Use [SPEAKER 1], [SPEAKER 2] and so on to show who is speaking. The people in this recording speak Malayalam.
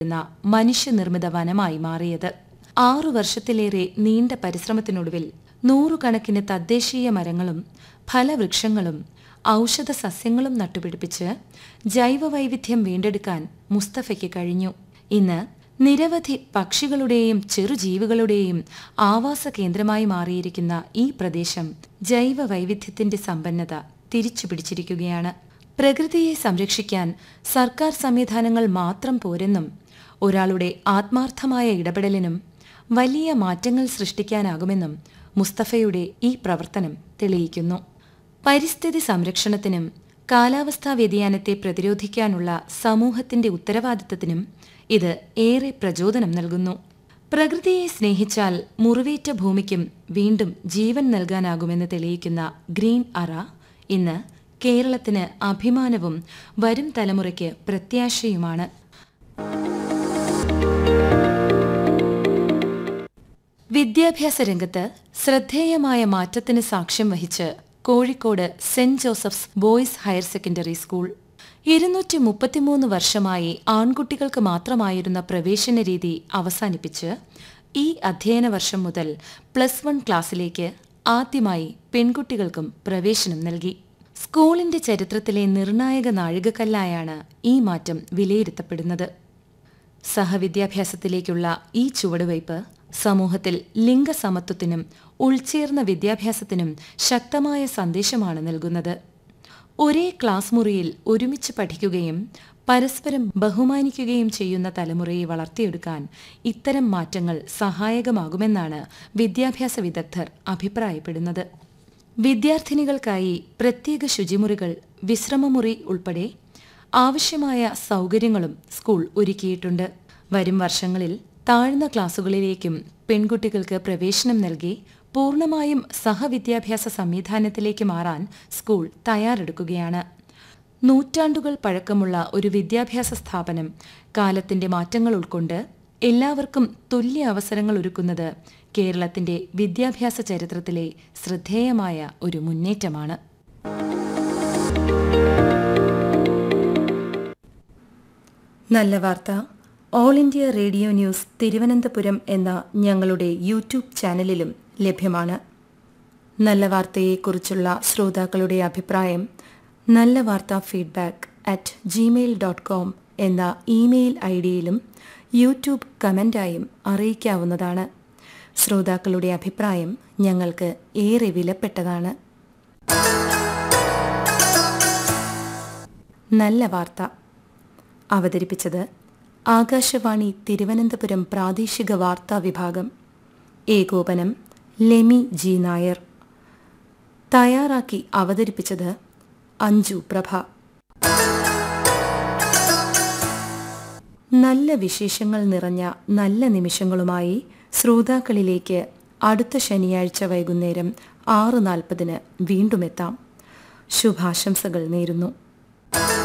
[SPEAKER 1] എന്ന മനുഷ്യനിർമ്മിത വനമായി മാറിയത് ആറു വർഷത്തിലേറെ നീണ്ട പരിശ്രമത്തിനൊടുവിൽ നൂറുകണക്കിന് തദ്ദേശീയ മരങ്ങളും ഫലവൃക്ഷങ്ങളും ഔഷധ സസ്യങ്ങളും നട്ടുപിടിപ്പിച്ച് ജൈവവൈവിധ്യം വീണ്ടെടുക്കാൻ മുസ്തഫയ്ക്ക് കഴിഞ്ഞു ഇന്ന് നിരവധി പക്ഷികളുടെയും ചെറുജീവികളുടെയും ആവാസ കേന്ദ്രമായി മാറിയിരിക്കുന്ന ഈ പ്രദേശം ജൈവവൈവിധ്യത്തിന്റെ സമ്പന്നത തിരിച്ചുപിടിച്ചിരിക്കുകയാണ് പ്രകൃതിയെ സംരക്ഷിക്കാൻ സർക്കാർ സംവിധാനങ്ങൾ മാത്രം പോരെന്നും ഒരാളുടെ ആത്മാർത്ഥമായ ഇടപെടലിനും വലിയ മാറ്റങ്ങൾ സൃഷ്ടിക്കാനാകുമെന്നും മുസ്തഫയുടെ ഈ പ്രവർത്തനം തെളിയിക്കുന്നു പരിസ്ഥിതി സംരക്ഷണത്തിനും കാലാവസ്ഥാ വ്യതിയാനത്തെ പ്രതിരോധിക്കാനുള്ള സമൂഹത്തിന്റെ ഉത്തരവാദിത്തത്തിനും ഇത് ഏറെ പ്രചോദനം നൽകുന്നു പ്രകൃതിയെ സ്നേഹിച്ചാൽ മുറിവേറ്റ ഭൂമിക്കും വീണ്ടും ജീവൻ നൽകാനാകുമെന്ന് തെളിയിക്കുന്ന ഗ്രീൻ അറ ഇന്ന് കേരളത്തിന് അഭിമാനവും വരും തലമുറയ്ക്ക് പ്രത്യാശയുമാണ് വിദ്യാഭ്യാസ രംഗത്ത് ശ്രദ്ധേയമായ മാറ്റത്തിന് സാക്ഷ്യം വഹിച്ച് Kozhikode saint Joseph's boys higher secondary school ഇരുന്നൂറ്റി മുപ്പത്തിമൂന്ന് വർഷമായി ആൺകുട്ടികൾക്ക് മാത്രമായിരുന്ന പ്രവേശന രീതി അവസാനിപ്പിച്ച് ഈ അധ്യയന വർഷം മുതൽ പ്ലസ് വൺ ക്ലാസ്സിലേക്ക് ആദ്യമായി പെൺകുട്ടികൾക്കും പ്രവേശനം നൽകി സ്കൂളിന്റെ ചരിത്രത്തിലെ നിർണായക നാഴികക്കല്ലായാണ് ഈ മാറ്റം വിലയിരുത്തപ്പെടുന്നത് സഹവിദ്യാഭ്യാസത്തിലേക്കുള്ള ഈ ചുവടുവയ്പ് സമൂഹത്തിൽ ലിംഗസമത്വത്തിനും ഉൾച്ചേർന്ന വിദ്യാഭ്യാസത്തിനും ശക്തമായ സന്ദേശമാണ് നൽകുന്നത് ഒരേ ക്ലാസ് മുറിയിൽ ഒരുമിച്ച് പഠിക്കുകയും പരസ്പരം ബഹുമാനിക്കുകയും ചെയ്യുന്ന തലമുറയെ വളർത്തിയെടുക്കാൻ ഇത്തരം മാറ്റങ്ങൾ സഹായകമാകുമെന്നാണ് വിദ്യാഭ്യാസ വിദഗ്ധർ അഭിപ്രായപ്പെടുന്നത് വിദ്യാർത്ഥിനികൾക്കായി പ്രത്യേക ശുചിമുറികൾ വിശ്രമമുറി ഉൾപ്പെടെ ആവശ്യമായ സൗകര്യങ്ങളും സ്കൂൾ ഒരുക്കിയിട്ടുണ്ട് വരും വർഷങ്ങളിൽ താഴ്ന്ന ക്ലാസുകളിലേക്കും പെൺകുട്ടികൾക്ക് പ്രവേശനം നൽകി പൂർണ്ണമായും സഹവിദ്യാഭ്യാസ സംവിധാനത്തിലേക്ക് മാറാൻ സ്കൂൾ തയ്യാറെടുക്കുകയാണ് നൂറ്റാണ്ടുകൾ പഴക്കമുള്ള ഒരു വിദ്യാഭ്യാസ സ്ഥാപനം കാലത്തിന്റെ മാറ്റങ്ങൾ ഉൾക്കൊണ്ട് എല്ലാവർക്കും തുല്യ അവസരങ്ങൾ ഒരുക്കുന്നത് കേരളത്തിന്റെ വിദ്യാഭ്യാസ ചരിത്രത്തിലെ ശ്രദ്ധേയമായ ഒരു മുന്നേറ്റമാണ് നല്ല വാർത്ത all India radio news Thiruvananthapuram എന്ന ഞങ്ങളുടെ യൂട്യൂബ് ചാനലിലും ലഭ്യമാണ് നല്ല വാർത്തയെക്കുറിച്ചുള്ള ശ്രോതാക്കളുടെ അഭിപ്രായം നല്ല വാർത്ത feedback at Gmail dot com എന്ന ഇമെയിൽ ഐ ഡിയിലും യൂട്യൂബ് കമൻ്റായും അറിയിക്കാവുന്നതാണ് ശ്രോതാക്കളുടെ അഭിപ്രായം ഞങ്ങൾക്ക് ഏറെ വിലപ്പെട്ടതാണ് നല്ല വാർത്ത അവതരിപ്പിച്ചത് ആകാശവാണി തിരുവനന്തപുരം പ്രാദേശിക വാർത്താ വിഭാഗം ഏകോപനം ലെമി ജി നായർ തയ്യാറാക്കി അവതരിപ്പിച്ചത് അഞ്ജു പ്രഭ നല്ല വിശേഷങ്ങൾ നിറഞ്ഞ നല്ല നിമിഷങ്ങളുമായി ശ്രോതാക്കളിലേക്ക് അടുത്ത ശനിയാഴ്ച വൈകുന്നേരം ആറ് നാൽപ്പതിന് വീണ്ടുമെത്താം ശുഭാശംസകൾ നേരുന്നു